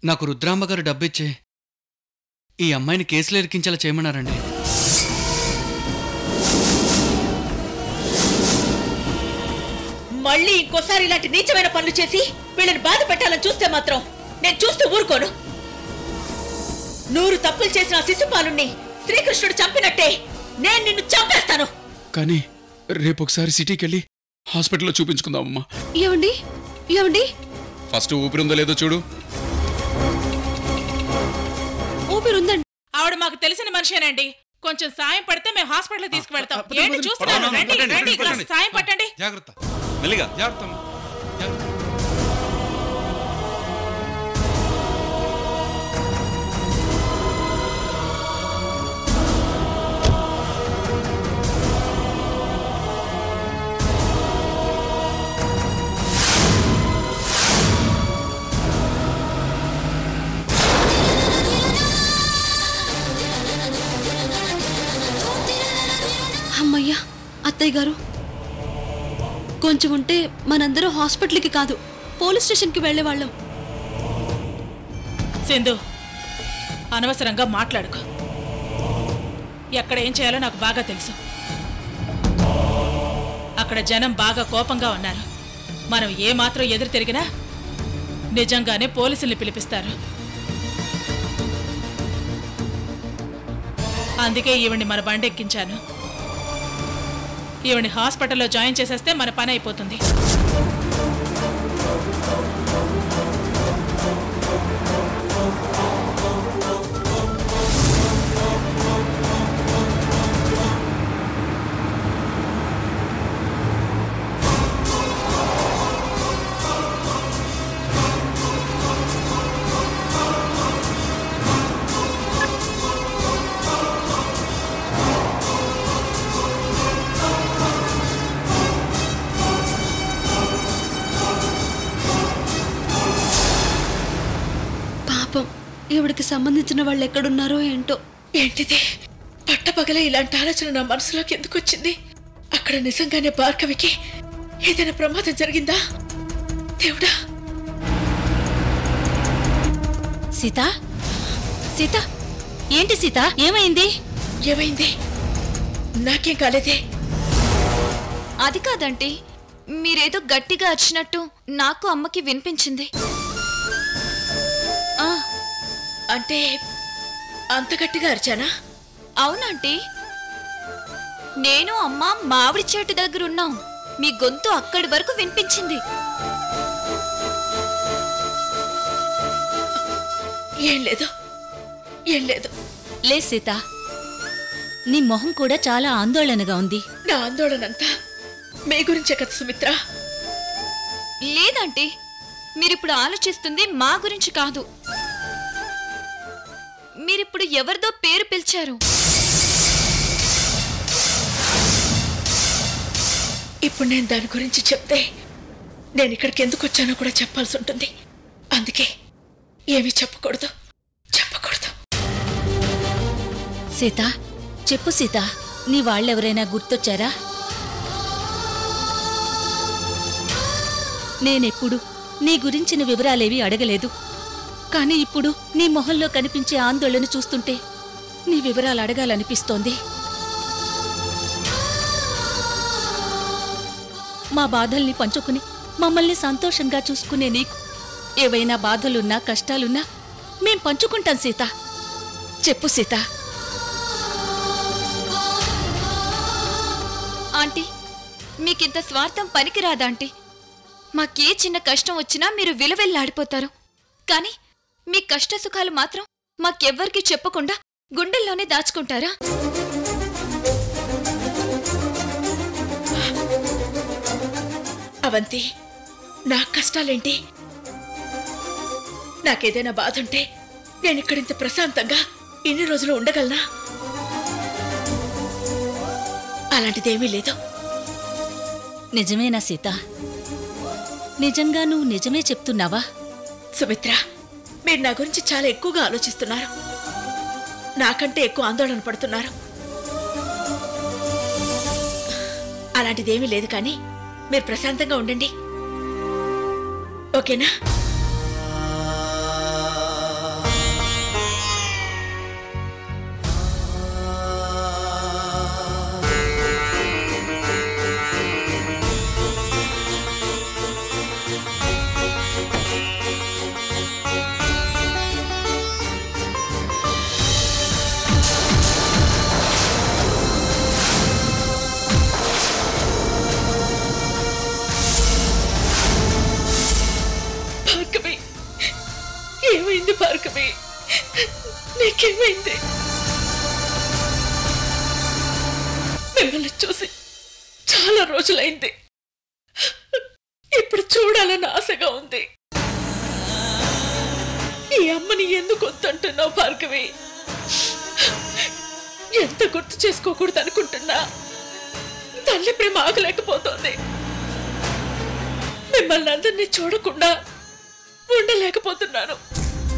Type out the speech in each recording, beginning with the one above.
నాకు రుద్రాంబ గారు డబ్బిచ్చే ఈ అమ్మాయిని కేసులో ఇరికించేలా చేయమన్నారండి మళ్ళీ ఇంకోసారి ఇలాంటి నీచమైన పనులు చేసి వీళ్ళని బాధ పెట్టాలని చూస్తే మాత్రం నేను చూస్తూ ఊరుకోను నూరు తప్పులు చేసిన ఆ శిశుపాలుణ్ణి శ్రీకృష్ణుడు చంపినట్టే నేను నిన్ను చంపేస్తాను కానీ రేపు ఒకసారి సిటీకి వెళ్ళి హాస్పిటల్లో చూపించుకుందామమ్మా ఏమండి ఏమండి ఫస్ట్ ఊపిరి ఉందో లేదో చూడు ఊపిరుందండి ఆవిడ మాకు తెలిసిన మనిషేనండి కొంచెం సాయం పడితే మేము హాస్పిటల్ తీసుకువెళ్తాం పదండి, ఏంటి పదండి, చూస్తున్నారు పదండి, రండి పదండి, రండి పదండి. కాస్త సాయం పట్టండి జాగ్రత్త మెల్లిగా జాగ్రత్త అమ్మా. జాగ్రత్త. అమ్మయ్యా అత్తయ్య గారు కొంచెం ఉంటే మనందరం హాస్పిటల్కి కాదు పోలీస్ స్టేషన్కి వెళ్ళేవాళ్ళం సింధు అనవసరంగా మాట్లాడుకో ఎక్కడ ఏం చేయాలో నాకు బాగా తెలుసు అక్కడ జనం బాగా కోపంగా ఉన్నారు మనం ఏ మాత్రం ఎదురు తిరిగినా నిజంగానే పోలీసుల్ని పిలిపిస్తారు అందుకే ఈవిడ్ని మన బండి ఎక్కించాను ఈవిడ్ని హాస్పిటల్లో జాయిన్ చేసేస్తే మన పని అయిపోతుంది పాపం ఈవిడికి సంబంధించిన వాళ్ళు ఎక్కడున్నారో ఏంటో ఏంటిది పట్టపగలే ఇలాంటి ఆలోచన నా మనసులోకి ఎందుకు వచ్చింది అక్కడ నిజంగానే భార్గవికి ఏదైనా ప్రమాదం జరిగిందా దేవుడా సీత సీత ఏంటి సీత ఏమైంది ఏమైంది నాకేం కాలేదే అది కాదంటీ మీరేదో గట్టిగా అరిచినట్టు నాకు అమ్మకి వినిపించింది ఆ, అంటే అంత గట్టిగా అరిచానా అవునంటీ నేను అమ్మ మామిడి చెట్టు దగ్గర ఉన్నాం మీ గొంతు అక్కడి వరకు వినిపించింది ఏం లేదు ఏం లేదు లే సీత నీ మొహం కూడా చాలా ఆందోళనగా ఉంది నా ఆందోళనంతా మీ గురించే కదా సుమిత్ర లేదంటీ మీరిప్పుడు ఆలోచిస్తుంది మా గురించి కాదు మీరిప్పుడు ఎవరిదో పేరు పిలిచారు ఇప్పుడు నేను దాని గురించి చెప్తే నేను ఇక్కడికి ఎందుకు వచ్చానో కూడా చెప్పాల్సి ఉంటుంది అందుకే ఏమీ చెప్పకూడదు చెప్పకూడదు సీత చెప్పు సీత నీ వాళ్ళెవరైనా గుర్తొచ్చారా నేనెప్పుడు నీ గురించిన వివరాలేవి అడగలేదు కానీ ఇప్పుడు నీ మొహంలో కనిపించే ఆందోళన చూస్తుంటే నీ వివరాలు అడగాలనిపిస్తోంది మా బాధల్ని పంచుకుని మమ్మల్ని సంతోషంగా చూసుకునే నీకు ఏవైనా బాధలున్నా కష్టాలున్నా మేం పంచుకుంటాం సీత చెప్పు సీత ఆంటీ మీకింత స్వార్థం పనికిరాదా ఆంటీ మాకే చిన్న కష్టం వచ్చినా మీరు విలువెల్లాడిపోతారు కానీ మీ కష్ట సుఖాలు మాత్రం మాకెవ్వరికీ చెప్పకుండా గుండెల్లోనే దాచుకుంటారా అవంతి నా కష్టాలేంటి నాకేదైనా బాధ ఉంటే నేను ఇక్కడింత ప్రశాంతంగా ఇన్ని రోజులు ఉండగలనా అలాంటిదేమీ లేదు నిజమేనా సీత నిజంగా నువ్వు నిజమే చెప్తున్నావా సుమిత్ర మీరు నా గురించి చాలా ఎక్కువగా ఆలోచిస్తున్నారు నాకంటే ఎక్కువ ఆందోళన పడుతున్నారు అలాంటిదేమీ లేదు కానీ మీరు ప్రశాంతంగా ఉండండి ఓకేనా ఏమైంది భార్గవి నీకేమైంది మిమ్మల్ని చూసి చాలా రోజులైంది ఇప్పుడు చూడాలని ఆశగా ఉంది ఈ అమ్మని ఎందుకు వద్దంటున్నావు భార్గవి ఎంత గుర్తు చేసుకోకూడదు అనుకుంటున్నా తల్లి ప్రేమ ఆగలేకపోతోంది మిమ్మల్ని అందరినీ చూడకుండా ఉండలేకపోతున్నాను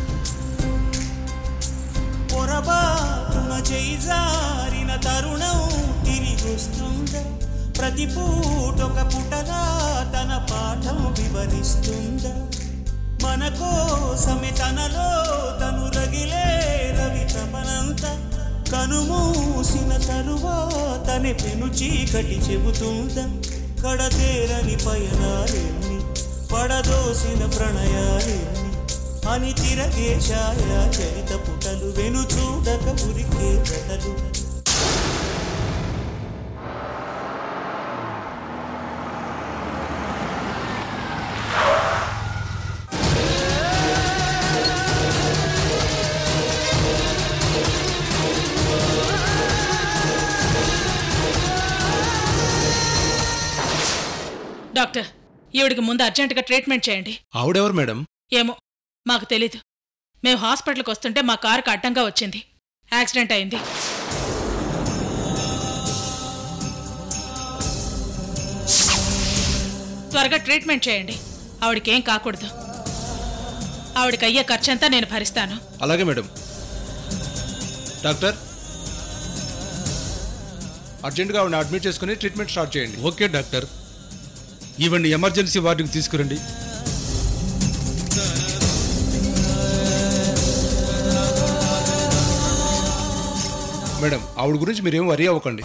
పొరబాటున చేయి జారిన తరుణం తిరిగొస్తుందా ప్రతి పూటొక పుటగా తన పాఠం వివరిస్తుందా మన కోసమే తనలో తను రగిలే రవి తపనంత కనుమూసిన తరువాతనే పెను చీకటి చెబుతుందా కడతేరని పయనాలెన్ని పడదోసిన ప్రణయాలెన్ని అని తిరగే ఛాయా చరిత పుటలు వెను చూడక ఉరికే కథలు డాక్టర్ ఈవిడికి ముందు అర్జెంటుగా ట్రీట్మెంట్ చేయండి ఆవిడెవరు మేడం ఏమో మాకు తెలీదు మేము హాస్పిటల్కి వస్తుంటే మా కారుకు అడ్డంగా వచ్చింది యాక్సిడెంట్ అయింది త్వరగా ట్రీట్మెంట్ చేయండి ఆవిడకేం కాకూడదు ఆవిడకి అయ్యే ఖర్చంతా నేను భరిస్తాను అలాగే మేడం డాక్టర్ అర్జెంటుగా ఆవిడ అడ్మిట్ చేసుకుని ట్రీట్మెంట్ స్టార్ట్ చేయండి ఓకే డాక్టర్ ఇవన్నీ ఎమర్జెన్సీ వార్డుకి తీసుకురండి మేడం ఆవిడ గురించి మీరేం వరి అవ్వకండి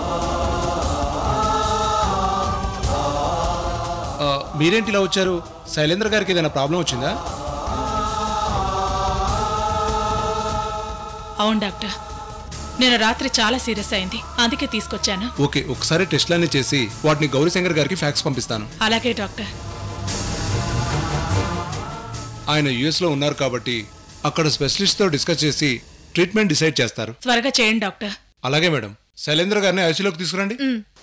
ఆ, మీరేంటి ఇలా వచ్చారు శైలేంద్ర గారికి ఏదైనా ప్రాబ్లం వచ్చిందా అవును డాక్టర్ నేను రాత్రి చాలా సీరియస్ అయింది అందుకే తీసుకొచ్చాను ఓకే ఒకసారి టెస్ట్లన్నీ చేసి వాటిని గౌరీశంకర్ గారికి ఫ్యాక్స్ పంపిస్తాను అలాగే డాక్టర్ ఆయన యుఎస్లో ఉన్నారు కాబట్టి అక్కడ స్పెషలిస్ట్తో డిస్కస్ చేసి ట్రీట్మెంట్ డిసైడ్ చేస్తారు త్వరగా చేయండి డాక్టర్ అలాగే మేడం శైలేంద్ర గారిని ఐసీలోకి తీసుకురండి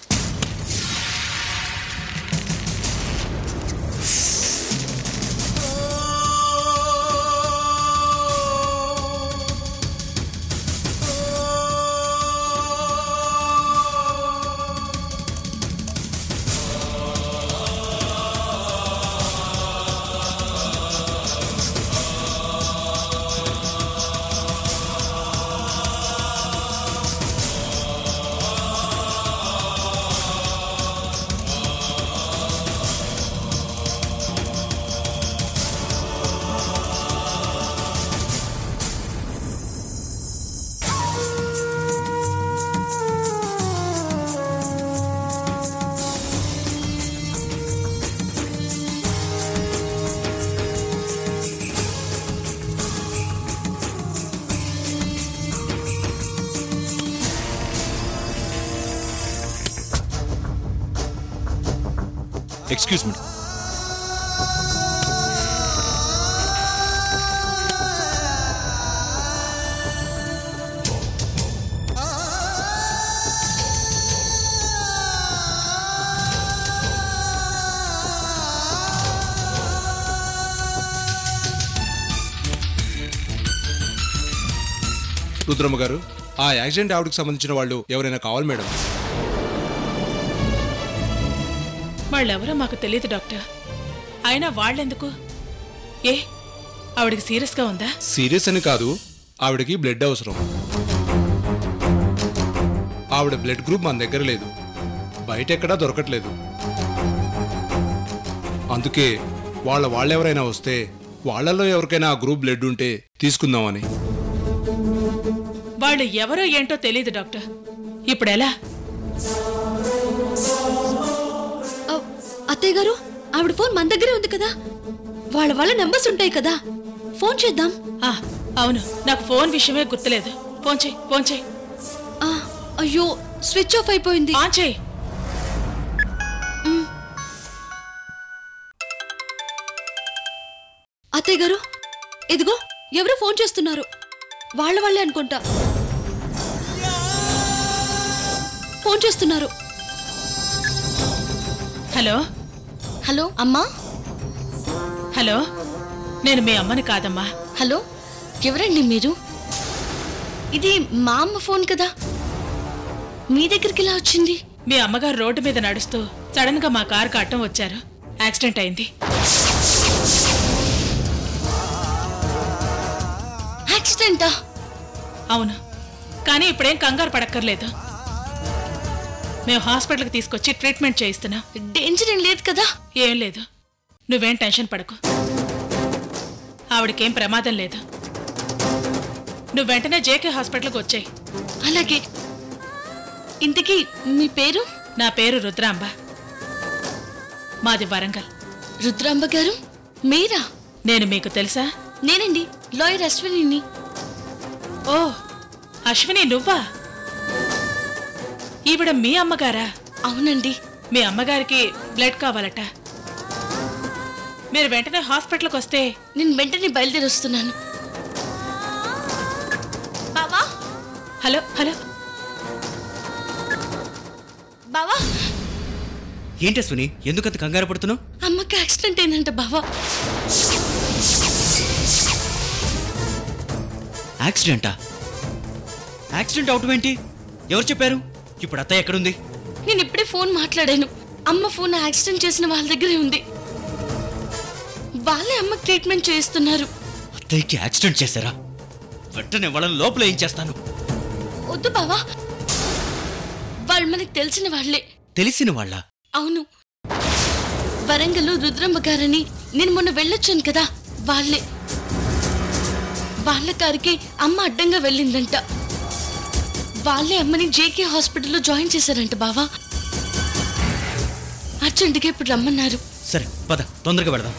ఎక్స్క్యూజ్ మీ రుద్రమ్మ గారు ఆ యాక్సిడెంట్ ఆవిడకి సంబంధించిన వాళ్ళు ఎవరైనా కావాలి మేడం వాళ్ళెవరో మాకు తెలియదు డాక్టర్ అయినా వాళ్ళెందుకు ఏ ఆవిడకి సీరియస్గా ఉందా సీరియస్ అని కాదు ఆవిడకి బ్లడ్ అవసరం ఆవిడ బ్లడ్ గ్రూప్ మన దగ్గర లేదు బయట ఎక్కడా దొరకట్లేదు అందుకే వాళ్ళ వాళ్ళెవరైనా వస్తే వాళ్ళలో ఎవరికైనా ఆ గ్రూప్ బ్లడ్ ఉంటే తీసుకుందామని వాళ్ళు ఎవరో ఏంటో తెలియదు డాక్టర్ ఇప్పుడు ఎలా ఆ, అత్తయ్య గారు ఆవిడ ఫోన్ మన దగ్గరే ఉంది కదా వాళ్ళ వాళ్ళ నెంబర్స్ ఉంటాయి కదా ఫోన్ చేద్దాం ఆ, అవును నాకు ఫోన్ విషయమే గుర్తులేదు ఫోన్ చేయి ఫోన్ చేయి ఆ, అయ్యో స్విచ్ ఆఫ్ అయిపోయింది ఆన్ చేయి అత్తయ్య గారు ఇదిగో ఎవరో ఫోన్ చేస్తున్నారు వాళ్ళ వాళ్ళే అనుకుంటా ఫోన్ చేస్తున్నారు హలో హలో అమ్మా హలో నేను మీ అమ్మని కాదమ్మా హలో ఎవరండి మీరు ఇది మా అమ్మ ఫోన్ కదా మీ దగ్గరికి ఇలా వచ్చింది మీ అమ్మగారు రోడ్డు మీద నడుస్తూ సడన్ గా మా కారుకు అడ్డం వచ్చారు యాక్సిడెంట్ అయింది యాక్సిడెంటా అవును కానీ ఇప్పుడేం కంగారు పడక్కర్లేదు మేము హాస్పిటల్కి తీసుకొచ్చి ట్రీట్మెంట్ చేయిస్తున్నాం డేంజర్ ఏం లేదు కదా ఏం లేదు నువ్వేం టెన్షన్ పడకు ఆవిడకేం ప్రమాదం లేదు నువ్వు వెంటనే జేకే హాస్పిటల్కి వచ్చాయి అలాగే ఇంతకీ మీ పేరు నా పేరు రుద్రాంబ మాది వరంగల్ రుద్రాంబ గారు మీరా నేను మీకు తెలుసా నేనండి లాయర్ అశ్వినిని ఓ అశ్విని నువ్వా ఈవిడ మీ అమ్మగారా అవునండి మీ అమ్మగారికి బ్లడ్ కావాలట మీరు వెంటనే హాస్పిటల్కి వస్తే నేను వెంటనే బయలుదేరి వస్తున్నాను బావా హలో హలో బావా ఏంటి అశ్విని ఎందుకంత కంగారు పడుతున్నావు అమ్మకి యాక్సిడెంట్ అయిందంట బావా యాక్సిడెంటా యాక్సిడెంట్ అవటం ఏంటి ఎవరు చెప్పారు ఇప్పుడు అత్తయ్య ఎక్కడుంది నేను ఇప్పుడే ఫోన్ మాట్లాడాను అమ్మ ఫోన్ యాక్సిడెంట్ చేసిన వాళ్ళ దగ్గరే ఉంది వాళ్ళే అమ్మకి ట్రీట్మెంట్ చేయిస్తున్నారు అత్తయ్యకి యాక్సిడెంట్ చేశారా వెంటనే వాళ్ళని లోపల ఏం చేస్తాను వద్దు బావా వాళ్ళు మనకు తెలిసిన వాళ్ళే తెలిసిన వాళ్ళ అవును వరంగల్ రుద్రమ్మ గారని నేను మొన్న వెళ్ళొచ్చాను కదా వాళ్ళే వాళ్ళ కారుకి అమ్మ అడ్డంగా వెళ్ళిందంట వాళ్ళే అమ్మని జేకే హాస్పిటల్లో జాయిన్ చేశారంట బావా అర్జెంటుగా ఇప్పుడు రమ్మన్నారు సరే పద తొందరగా పెడదాం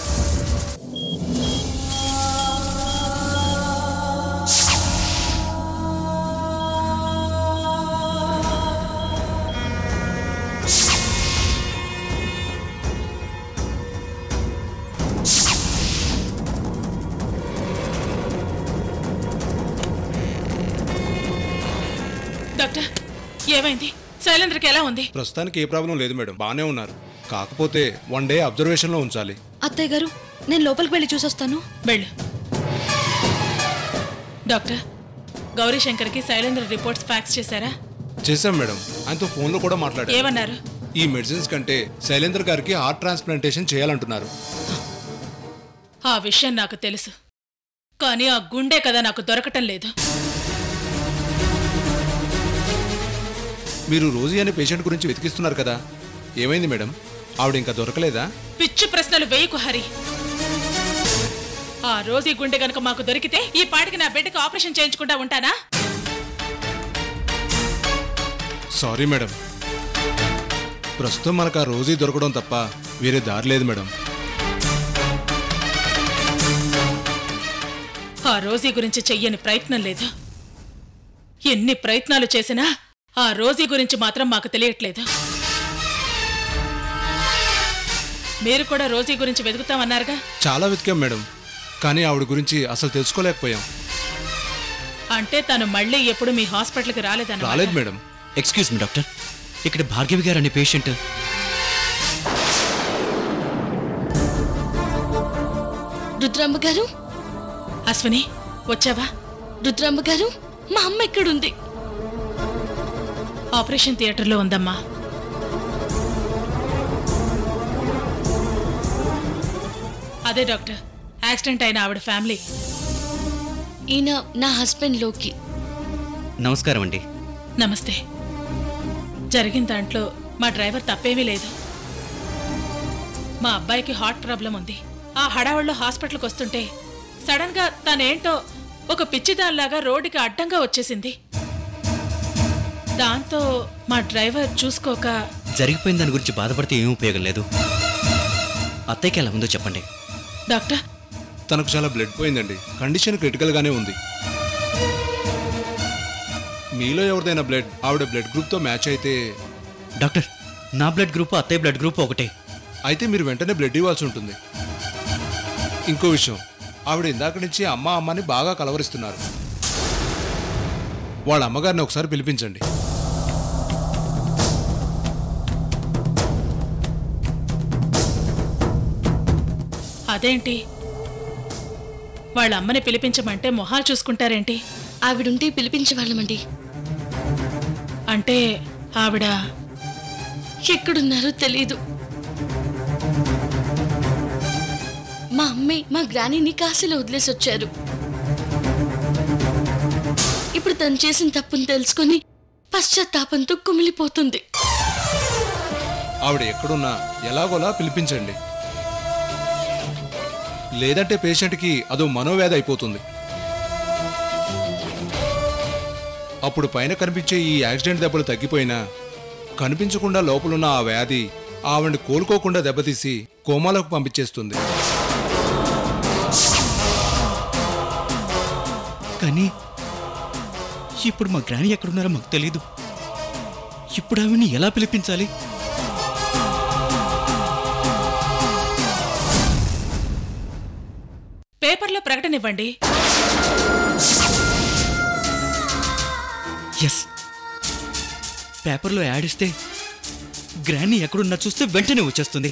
డాక్టర్ ఏమైంది శైలేంద్రకి ఎలా ఉంది ప్రస్తుతానికి ఏ ప్రాబ్లం లేదు మేడం బాగానే ఉన్నారు కాకపోతే వన్ డే అబ్జర్వేషన్లో ఉంచాలి అత్తయ్య గారు నేను లోపలికి వెళ్ళి చూసొస్తాను వెళ్ళు డాక్టర్ గౌరీ శంకర్కి శైలేంద్ర రిపోర్ట్స్ ఫ్యాక్స్ చేశారా చేశాం మేడం ఆయనతో ఫోన్లో కూడా మాట్లాడారు ఏమన్నారు ఈ మెడిసిన్స్ కంటే శైలేంద్ర గారికి హార్ట్ ట్రాన్స్ప్లాంటేషన్ చేయాలంటున్నారు ఆ విషయం నాకు తెలుసు కానీ ఆ గుండె కదా నాకు దొరకటం లేదు మీరు రోజీ అనే పేషెంట్ గురించి వెతికిస్తున్నారు కదా ఏమైంది మేడం ఆవిడ ఇంకా దొరకలేదా పిచ్చి ప్రశ్నలు వేయకు హరి ఆ రోజు ఈ గుండె గనుక మాకు దొరికితే ఈ పాటికి నా బిడ్డకి ఆపరేషన్ చేయించుకుంటా ఉంటానా సారీ మేడం ప్రస్తుతం మనకు ఆ రోజీ దొరకడం తప్ప వేరే దారి లేదు మేడం ఆ రోజీ గురించి చెయ్యని ప్రయత్నం లేదు ఎన్ని ప్రయత్నాలు చేసినా ఆ రోజీ గురించి మాత్రం మాకు తెలియట్లేదు మీరు కూడా రోజీ గురించి వెతుకుతామన్నారుగా చాలా వెతికాం మేడం కానీ ఆవిడ గురించి అసలు తెలుసుకోలేకపోయాం అంటే తను మళ్ళీ ఎప్పుడు మీ హాస్పిటల్కి రాలేదన్న రాలేదు మేడం ఎక్స్క్యూజ్ మీ డాక్టర్ ఇక్కడ భార్గవి గారు అనే పేషెంట్ రుద్రాంబ గారు అశ్విని వచ్చావా రుద్రాంబ గారు మా అమ్మ ఎక్కడుంది ఆపరేషన్ థియేటర్లో ఉందమ్మా అదే డాక్టర్ యాక్సిడెంట్ అయిన ఆవిడ ఫ్యామిలీ ఈయన నా హస్బెండ్ లోకి నమస్కారం అండి నమస్తే జరిగిన దాంట్లో మా డ్రైవర్ తప్పేమీ లేదు మా అబ్బాయికి హార్ట్ ప్రాబ్లం ఉంది ఆ హడావుల్లో హాస్పిటల్కి వస్తుంటే సడన్ గా తనేంటో ఒక పిచ్చిదానిలాగా రోడ్డుకి అడ్డంగా వచ్చేసింది దాంతో మా డ్రైవర్ చూసుకోక జరిగిపోయిన దాని గురించి బాధపడితే ఏం ఉపయోగం లేదు అత్తయ్యకి ఎలా ఉందో చెప్పండి డాక్టర్ తనకు చాలా బ్లడ్ పోయిందండి కండిషన్ క్రిటికల్గానే ఉంది మీలో ఎవరిదైనా బ్లడ్ ఆవిడ బ్లడ్ గ్రూప్తో మ్యాచ్ అయితే డాక్టర్ నా బ్లడ్ గ్రూప్ అత్తయ్య బ్లడ్ గ్రూప్ ఒకటే అయితే మీరు వెంటనే బ్లడ్ ఇవ్వాల్సి ఉంటుంది ఇంకో విషయం ఆవిడ ఇందాక నుంచి అమ్మ అమ్మని బాగా కలవరిస్తున్నారు వాళ్ళ అమ్మగారిని ఒకసారి పిలిపించండి అదేంటి వాళ్ళ అమ్మని పిలిపించమంటే మొహాలు చూసుకుంటారేంటి ఆవిడుంటే పిలిపించేవాళ్ళమండి అంటే ఆవిడ ఎక్కడున్నారో తెలీదు మా అమ్మే మా గ్రానీని కాశీలో వదిలేసి వచ్చారు ఇప్పుడు తను చేసిన తప్పుని తెలుసుకొని పశ్చాత్తాపంతో కుమిలిపోతుంది ఆవిడ ఎక్కడున్నా ఎలాగోలా పిలిపించండి లేదంటే పేషెంట్కి అదో మనోవ్యాధి అయిపోతుంది అప్పుడు పైన కనిపించే ఈ యాక్సిడెంట్ దెబ్బలు తగ్గిపోయినా కనిపించకుండా లోపలున్న ఆ వ్యాధి ఆవిడని కోలుకోకుండా దెబ్బతీసి కోమాలకు పంపించేస్తుంది కానీ ఇప్పుడు మా గ్రాని ఎక్కడున్నారో మాకు తెలీదు ఇప్పుడు ఆవిడ్ని ఎలా పిలిపించాలి పేపర్లో ప్రకటన ఇవ్వండి ఎస్ పేపర్లో యాడ్ ఇస్తే గ్రాని ఎక్కడున్నా చూస్తే వెంటనే వచ్చేస్తుంది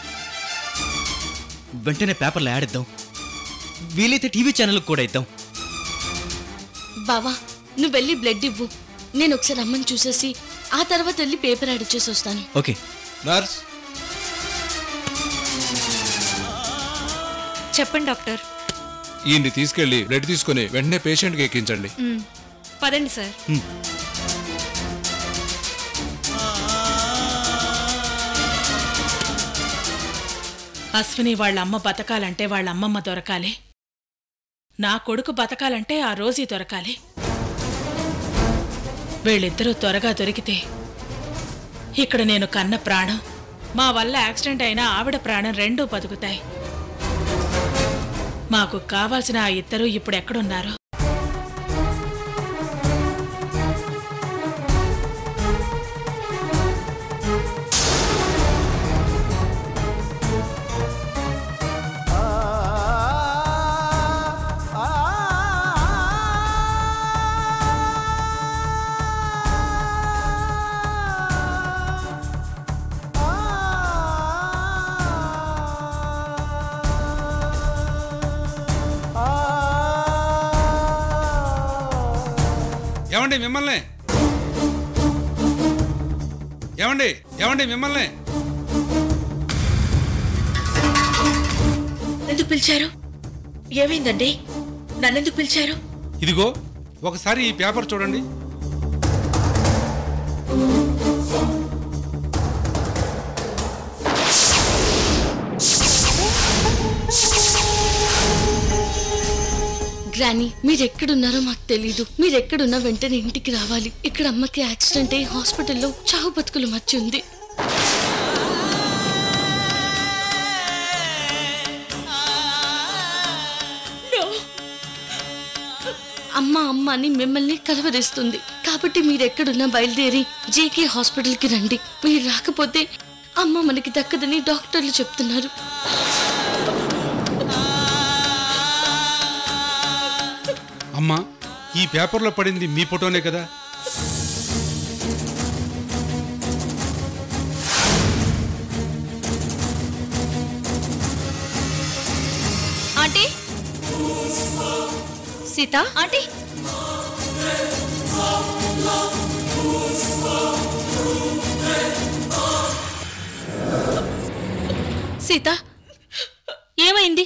వెంటనే పేపర్లో యాడ్ ఇద్దాం వీలైతే టీవీ ఛానల్కి కూడా ఇద్దాం బావా నువ్వు వెళ్ళి బ్లడ్ ఇవ్వు నేను ఒకసారి అమ్మని చూసేసి ఆ తర్వాత వెళ్ళి పేపర్ యాడ్ ఇచ్చేసి వస్తాను ఓకే నర్స్ చెప్పండి డాక్టర్ ఈయన్ని తీసుకెళ్లి బ్లడ్ తీసుకొని వెంటనే పేషెంట్కి ఎక్కించండి మ్, పదండి సార్ అశ్విని వాళ్ళ అమ్మ బతకాలంటే వాళ్ళ అమ్మమ్మ దొరకాలి నా కొడుకు బతకాలంటే ఆ రోజీ దొరకాలి వీళ్ళిద్దరూ త్వరగా దొరికితే ఇక్కడ నేను కన్న ప్రాణం మా వల్ల యాక్సిడెంట్ అయిన ఆవిడ ప్రాణం రెండూ బతుకుతాయి మాకు కావాల్సిన ఆ ఇద్దరూ ఇప్పుడు ఎక్కడున్నారు ఏమండి మిమ్మల్ని ఏమండి ఏమండి మిమ్మల్ని ఎందుకు పిలిచారు ఏమైందండి నన్నెందుకు పిలిచారు ఇదిగో ఒకసారి ఈ పేపర్ చూడండి గ్రానీ మీరు ఎక్కడున్నారో మాకు తెలీదు మీరు ఎక్కడున్నా వెంటనే ఇంటికి రావాలి ఇక్కడ అమ్మకి యాక్సిడెంట్ అయ్యి హాస్పిటల్లో చావు బతుకులు మర్చి ఉంది అమ్మ అమ్మ అని మిమ్మల్ని కలవరిస్తుంది కాబట్టి మీరు ఎక్కడున్నా బయలుదేరి జేకే హాస్పిటల్కి రండి మీరు రాకపోతే అమ్మ మనకి దక్కదని డాక్టర్లు చెప్తున్నారు అమ్మా ఈ పేపర్లో పడింది మీ ఫోటోనే కదా ఆంటీ సీత ఆంటీ సీత ఏమైంది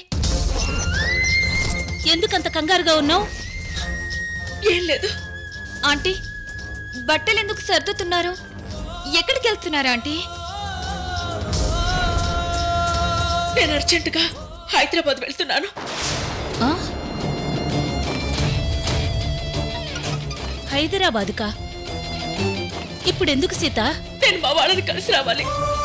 ఎందుకంత కంగారుగా ఉన్నావు ఏం లేదు ఆంటీ బట్టలు ఎందుకు సర్దుతున్నారు ఎక్కడికి వెళ్తున్నారు ఆంటీ నేను అర్జెంటుగా హైదరాబాద్ వెళ్తున్నాను హైదరాబాద్కా ఇప్పుడు ఎందుకు సీత నేను మా వాళ్ళని కలిసి రావాలి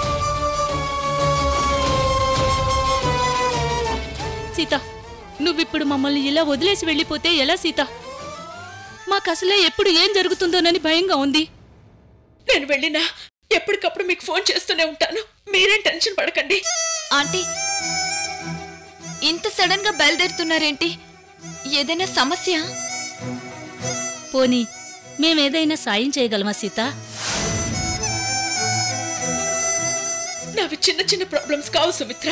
సీత నువ్విప్పుడు మమ్మల్ని ఇలా వదిలేసి వెళ్ళిపోతే ఎలా సీత మాకు అసలే ఎప్పుడు ఏం జరుగుతుందోనని భయంగా ఉంది నేను వెళ్ళినా ఎప్పటికప్పుడు మీకు ఫోన్ చేస్తూనే ఉంటాను మీరేం టెన్షన్ పడకండి ఆంటీ ఇంత సడన్ గా బయలుదేరుతున్నారేంటి ఏదైనా సమస్య పోనీ మేమేదైనా సాయం చేయగలమా సీత నావి చిన్న చిన్న ప్రాబ్లమ్స్ కావు సుమిత్ర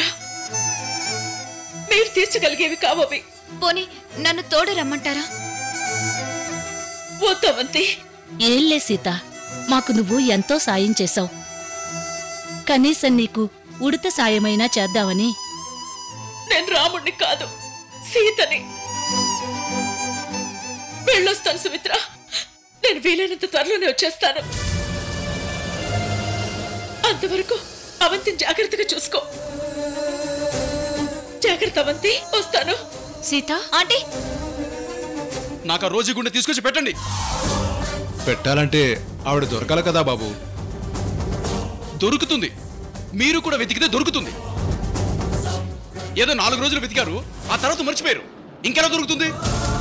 మీరు తీర్చగలిగేవి కావవి పోనీ నన్ను తోడు రమ్మంటారా వద్దామంతే ఏంలే సీత మాకు నువ్వు ఎంతో సాయం చేశావు కనీసం నీకు ఉడత సాయమైనా చేద్దామని నేను రాముణ్ణి కాదు సీతని వెళ్ళొస్తాను సుమిత్ర నేను వీలైనంత త్వరలోనే వచ్చేస్తాను అంతవరకు అవంతిని జాగ్రత్తగా చూసుకో జాగ్రత్త అవంతి వస్తాను సీత ఆంటీ నాకు ఆ రోజు గుండె తీసుకొచ్చి పెట్టండి పెట్టాలంటే ఆవిడ దొరకాలి కదా బాబు దొరుకుతుంది మీరు కూడా వెతికితే దొరుకుతుంది ఏదో నాలుగు రోజులు వెతికారు ఆ తర్వాత మర్చిపోయారు ఇంకెలా దొరుకుతుంది